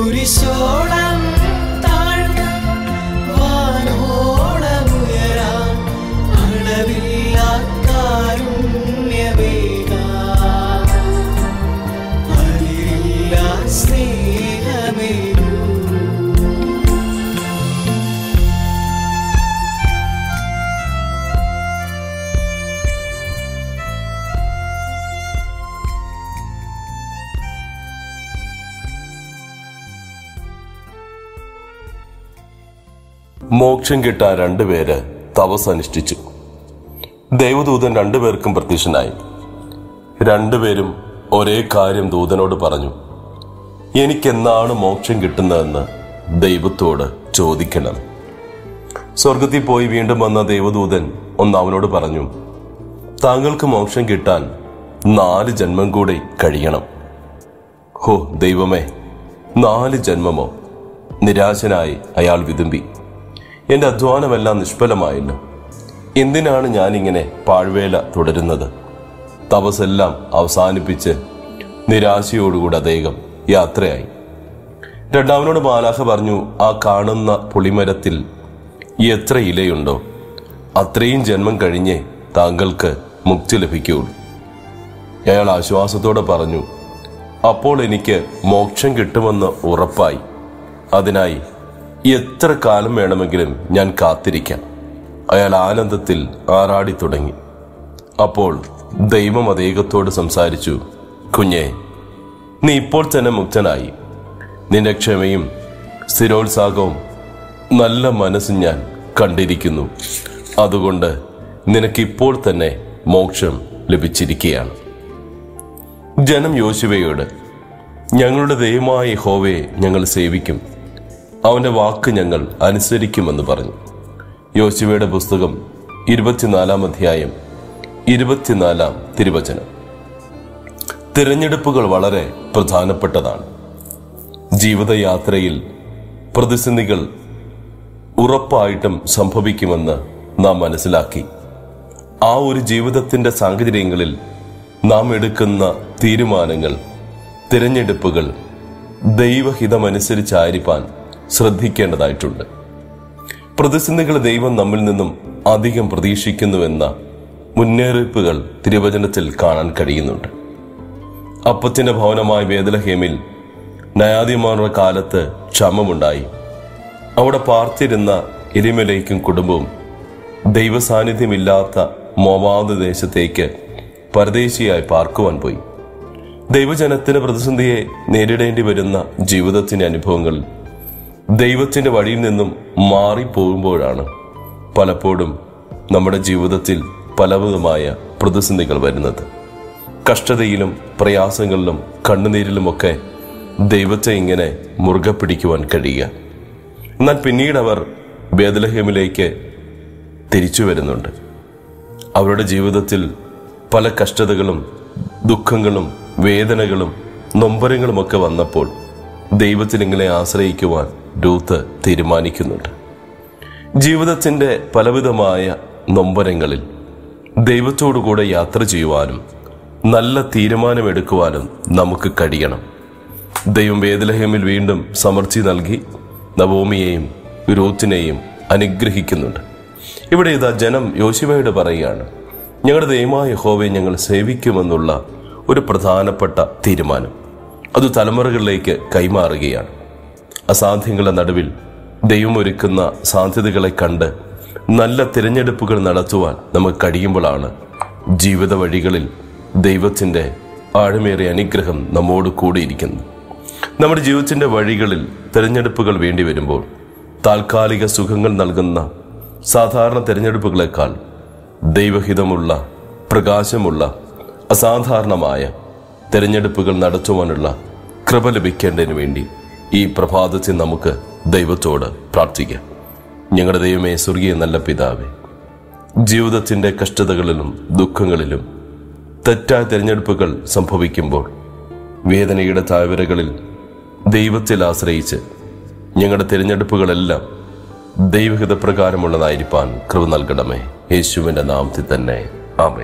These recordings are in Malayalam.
കുരിശോളം താഴ്ന്ന വാനോളമുയരാൻ അളവില്ലാ കാരുണ്യമേകാൻ അതിരില്ലാ സ്നേഹമേകൂ മോക്ഷം കിട്ടാൻ രണ്ടുപേര് തപസ് അനുഷ്ഠിച്ചു ദേവദൂതൻ രണ്ടുപേർക്കും പ്രത്യക്ഷനായി രണ്ടുപേരും ഒരേ കാര്യം ദൂതനോട് പറഞ്ഞു എനിക്കെന്നാണ് മോക്ഷം കിട്ടുന്നതെന്ന് ദൈവത്തോട് ചോദിക്കണം സ്വർഗത്തിൽ പോയി വീണ്ടും വന്ന ദേവദൂതൻ ഒന്ന് അവനോട് പറഞ്ഞു താങ്കൾക്ക് മോക്ഷം കിട്ടാൻ നാല് ജന്മം കൂടി കഴിയണം ഹോ ദൈവമേ നാല് ജന്മമോ നിരാശനായി അയാൾ വിതുമ്പി എന്റെ അധ്വാനമെല്ലാം നിഷ്ഫലമായല്ലോ എന്തിനാണ് ഞാനിങ്ങനെ പാഴ്വേല തുടരുന്നത് തപസെല്ലാം അവസാനിപ്പിച്ച് നിരാശയോടുകൂടി അദ്ദേഹം യാത്രയായി രണ്ടാമനോട് മാലാഖ പറഞ്ഞു ആ കാണുന്ന പുളിമരത്തിൽ എത്ര ഇലയുണ്ടോ അത്രയും ജന്മം കഴിഞ്ഞേ താങ്കൾക്ക് മുക്തി ലഭിക്കുകയുള്ളൂ അയാൾ ആശ്വാസത്തോടെ പറഞ്ഞു അപ്പോൾ എനിക്ക് മോക്ഷം കിട്ടുമെന്ന് ഉറപ്പായി അതിനായി എത്ര കാലം വേണമെങ്കിലും ഞാൻ കാത്തിരിക്കാം അയാൾ ആനന്ദത്തിൽ ആറാടി തുടങ്ങി അപ്പോൾ ദൈവം അദ്ദേഹത്തോട് സംസാരിച്ചു കുഞ്ഞെ നീ ഇപ്പോൾ തന്നെ മുക്തനായി നിന്റെ ക്ഷമയും സ്ഥിരോത്സാഹവും നല്ല മനസ്സും ഞാൻ കണ്ടിരിക്കുന്നു അതുകൊണ്ട് നിനക്കിപ്പോൾ തന്നെ മോക്ഷം ലഭിച്ചിരിക്കുകയാണ് ജനം യോശുവയോട് ഞങ്ങളുടെ ദൈവമായ ഹോവയെ ഞങ്ങൾ സേവിക്കും അവന്റെ വാക്ക് ഞങ്ങൾ അനുസരിക്കുമെന്ന് പറഞ്ഞു യോശുവയുടെ പുസ്തകം ഇരുപത്തിനാലാം അധ്യായം ഇരുപത്തിനാലാം തിരുവചനം തിരഞ്ഞെടുപ്പുകൾ വളരെ പ്രധാനപ്പെട്ടതാണ് ജീവിതയാത്രയിൽ പ്രതിസന്ധികൾ ഉറപ്പായിട്ടും സംഭവിക്കുമെന്ന് നാം മനസ്സിലാക്കി ആ ഒരു ജീവിതത്തിന്റെ സാഹചര്യങ്ങളിൽ നാം എടുക്കുന്ന തീരുമാനങ്ങൾ തിരഞ്ഞെടുപ്പുകൾ ദൈവഹിതമനുസരിച്ചായിരിക്കാൻ ശ്രദ്ധിക്കേണ്ടതായിട്ടുണ്ട് പ്രതിസന്ധികൾ ദൈവം നമ്മിൽ നിന്നും അധികം പ്രതീക്ഷിക്കുന്നുവെന്ന മുന്നറിയിപ്പുകൾ തിരുവചനത്തിൽ കാണാൻ കഴിയുന്നുണ്ട് അപ്പത്തിന്റെ ഭവനമായ വേദലഹേമിൽ നയാദിമാരുടെ കാലത്ത് ക്ഷമമുണ്ടായി അവിടെ പാർത്തിരുന്ന എരിമലയ്ക്കും കുടുംബവും ദൈവസാന്നിധ്യമില്ലാത്ത മോവാദ് ദേശത്തേക്ക് പരദേശിയായി പാർക്കുവാൻ പോയി ദൈവജനത്തിന് പ്രതിസന്ധിയെ നേരിടേണ്ടി വരുന്ന ജീവിതത്തിന്റെ അനുഭവങ്ങളിൽ ദൈവത്തിന്റെ വഴിയിൽ നിന്നും മാറിപ്പോകുമ്പോഴാണ് പലപ്പോഴും നമ്മുടെ ജീവിതത്തിൽ പലവിധമായ പ്രതിസന്ധികൾ വരുന്നത് കഷ്ടതയിലും പ്രയാസങ്ങളിലും കണ്ണുനീരിലുമൊക്കെ ദൈവത്തെ ഇങ്ങനെ മുറുകെ പിടിക്കുവാൻ കഴിയുക എന്നാൽ പിന്നീട് അവർ ബേദലഹേമിലേക്ക് തിരിച്ചു വരുന്നുണ്ട് അവരുടെ ജീവിതത്തിൽ പല കഷ്ടതകളും ദുഃഖങ്ങളും വേദനകളും നൊമ്പരങ്ങളുമൊക്കെ വന്നപ്പോൾ ദൈവത്തിനിങ്ങളെ ആശ്രയിക്കുവാൻ രൂത്ത് തീരുമാനിക്കുന്നുണ്ട് ജീവിതത്തിന്റെ പലവിധമായ നൊമ്പരങ്ങളിൽ ദൈവത്തോടുകൂടെ യാത്ര ചെയ്യുവാനും നല്ല തീരുമാനമെടുക്കുവാനും നമുക്ക് കഴിയണം ദൈവം വേദലഹേമിൽ വീണ്ടും സമൃദ്ധി നൽകി നവോമിയെയും രൂത്തിനെയും അനുഗ്രഹിക്കുന്നുണ്ട് ഇവിടെ ഇതാ ജനം യോശിവയോട് പറയുകയാണ് ഞങ്ങളുടെ ദൈവമായ ഹോവയെ ഞങ്ങൾ സേവിക്കുമെന്നുള്ള ഒരു പ്രധാനപ്പെട്ട തീരുമാനം അത് തലമുറകളിലേക്ക് കൈമാറുകയാണ് അസാധ്യങ്ങളുടെ നടുവിൽ ദൈവം ഒരുക്കുന്ന സാധ്യതകളെ കണ്ട് നല്ല തിരഞ്ഞെടുപ്പുകൾ നടത്തുവാൻ നമുക്ക് കഴിയുമ്പോഴാണ് ജീവിത വഴികളിൽ ദൈവത്തിന്റെ ആഴമേറിയ അനുഗ്രഹം നമ്മോട് കൂടിയിരിക്കുന്നു നമ്മുടെ ജീവിതത്തിന്റെ വഴികളിൽ തിരഞ്ഞെടുപ്പുകൾ വേണ്ടി വരുമ്പോൾ താൽക്കാലിക സുഖങ്ങൾ നൽകുന്ന സാധാരണ തിരഞ്ഞെടുപ്പുകളെക്കാൾ ദൈവഹിതമുള്ള പ്രകാശമുള്ള അസാധാരണമായ തിരഞ്ഞെടുപ്പുകൾ നടത്തുവാനുള്ള കൃപ ലഭിക്കേണ്ടതിന് വേണ്ടി ഈ പ്രഭാതത്തിൽ നമുക്ക് ദൈവത്തോട് പ്രാർത്ഥിക്കാം ഞങ്ങളുടെ ദൈവമേ സ്വർഗീയ നല്ല പിതാവേ ജീവിതത്തിന്റെ കഷ്ടതകളിലും ദുഃഖങ്ങളിലും തെറ്റായ തിരഞ്ഞെടുപ്പുകൾ സംഭവിക്കുമ്പോൾ വേദനയുടെ താഴ്വരകളിൽ ദൈവത്തിൽ ആശ്രയിച്ച് ഞങ്ങളുടെ തിരഞ്ഞെടുപ്പുകളെല്ലാം ദൈവഹിതപ്രകാരമുള്ളതായിരിക്കാൻ കൃപ നൽകണമേ യേശുവിന്റെ നാമത്തിൽ തന്നെ ആമേ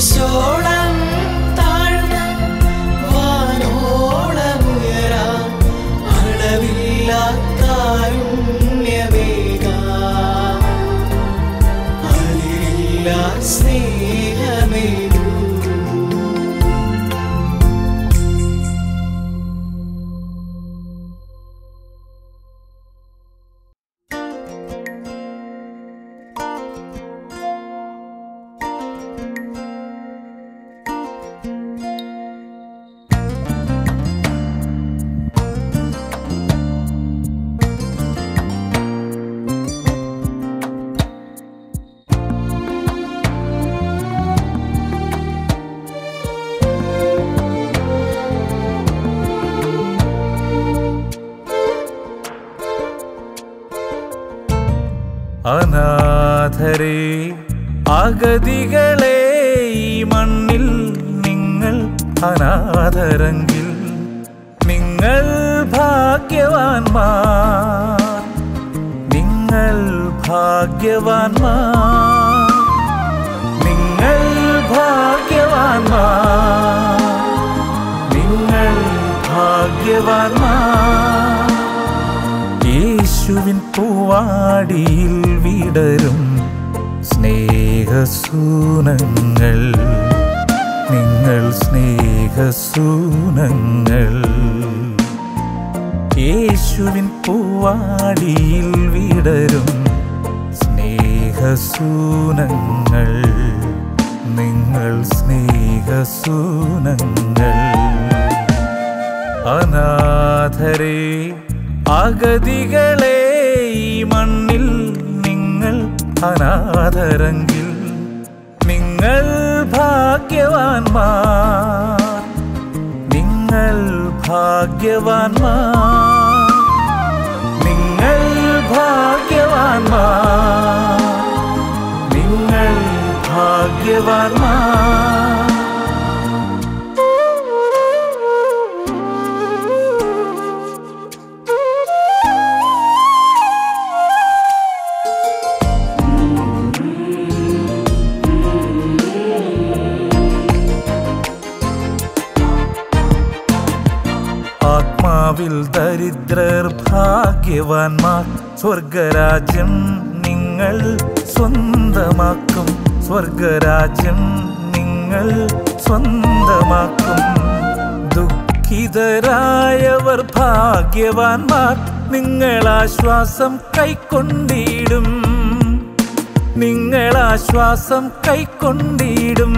കുരിശോളം താഴ്ന്ന വാനോളമുയരാൻ അളവില്ലാ കാരുണ്യമേകാൻ അതിരില്ലാ സ്നേഹമേകൂ അനാഥരെ അഗതികളെ ഈ മണ്ണിൽ നിങ്ങൾ അനാഥരെങ്കിൽ നിങ്ങൾ ഭാഗ്യവാന്മാർ നിങ്ങൾ ഭാഗ്യവാന്മാർ നിങ്ങൾ ഭാഗ്യവാന്മാർ നിങ്ങൾ ഭാഗ്യവാന്മാർ യേശുവിൻ പൂവാടിയിൽ വിടരും സ്നേഹസൂനങ്ങൾ നിങ്ങൾ സ്നേഹസൂനങ്ങൾ യേശുവിൻ പൂവാടിയിൽ വിടരും സ്നേഹസൂനങ്ങൾ നിങ്ങൾ സ്നേഹസൂനങ്ങൾ അനാഥരെ അഗതികളെ ഈ മണ്ണിൽ നിങ്ങൾ അനാഥരെങ്കിൽ നിങ്ങൾ ഭാഗ്യവാന്മാർ നിങ്ങൾ ഭാഗ്യവാന്മാർ നിങ്ങൾ ഭാഗ്യവാന്മാർ നിങ്ങൾ ഭാഗ്യവാന്മാർ ആത്മാവിൽ ദരിദ്രർ ഭാഗ്യവാന്മാർ സ്വർഗരാജ്യം നിങ്ങൾ സ്വന്തമാക്കും സ്വർഗരാജ്യം നിങ്ങൾ സ്വന്തമാക്കും ദുഃഖിതരായവർ ഭാഗ്യവാന്മാർ നിങ്ങൾ ആശ്വാസം കൈക്കൊണ്ടിടും നിങ്ങൾ ആശ്വാസം കൈക്കൊണ്ടിടും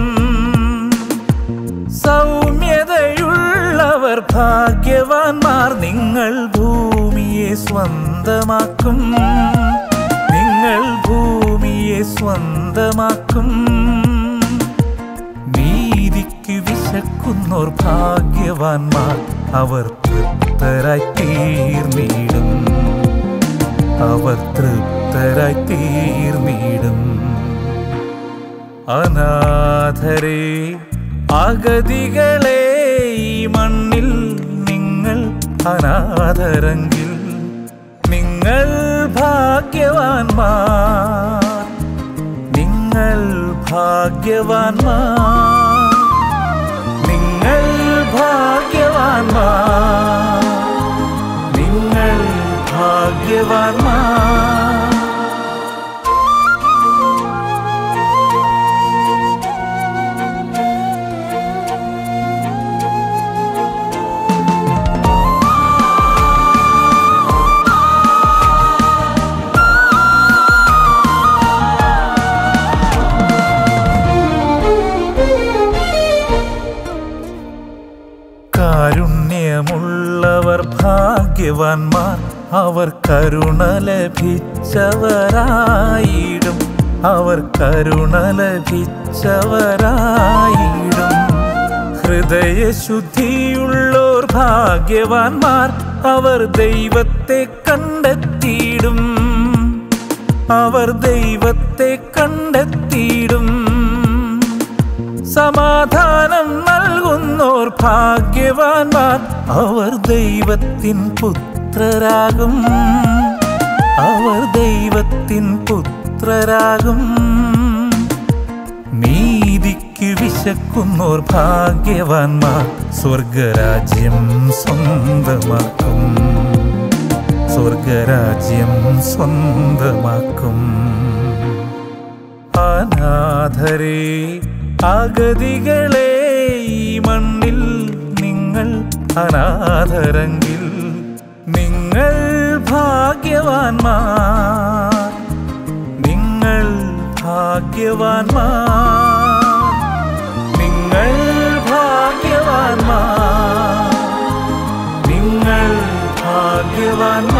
സൗമ്യതയുള്ളവർ ഭാഗ്യവാന്മാർ നിങ്ങൾ ഭൂമിയെ സ്വന്തമാക്കും നിങ്ങൾ ഭൂമിയെ സ്വന്തമാക്കും നീതിക്ക് വിശക്കുന്നോർ ഭാഗ്യവാന്മാർ അവർ തൃപ്തരായി തീർന്നിടും അവർ തൃപ്തരായി തീർന്നിടും അനാഥരെ അഗതികളെ ഈ മണ്ണിൽ നിങ്ങൾ അനാഥരെങ്കിൽ നിങ്ങൾ ഭാഗ്യവാന്മാർ നിങ്ങൾ ഭാഗ്യവാന്മാർ നിങ്ങൾ ഭാഗ്യവാന്മാർ നിങ്ങൾ ഭാഗ്യവാന്മാർ കാരുണ്യമുള്ളവർ ഭാഗ്യവാന്മാർ അവർ കരുണ ലഭിച്ചവരായിടും അവർ കരുണ ലഭിച്ചവരായിടും ഹൃദയശുദ്ധിയുള്ളോർ ഭാഗ്യവാന്മാർ അവർ ദൈവത്തെ കണ്ടെത്തിയിടും അവർ ദൈവത്തെ കണ്ടെത്തിയിടും സമാധാനം നൽകുന്നോർ ഭാഗ്യവാന്മാർ അവർ ദൈവത്തിൻ പുത്രരാകും അവർ ദൈവത്തിൻ പുത്രരാകും നീതിക്ക് നീതിക്ക് വിശക്കുന്നോർ ഭാഗ്യവാന്മാർ സ്വർഗരാജ്യം സ്വന്തമാക്കും സ്വർഗരാജ്യം സ്വന്തമാക്കും അനാഥരെ അഗതികളെ ഈ മണ്ണിൽ നിങ്ങൾ അനാഥരെങ്കിൽ നിങ്ങൾ ഭാഗ്യവാന്മാർ നിങ്ങൾ ഭാഗ്യവാന്മാർ നിങ്ങൾ ഭാഗ്യവാന്മാർ നിങ്ങൾ ഭാഗ്യവാന്മാർ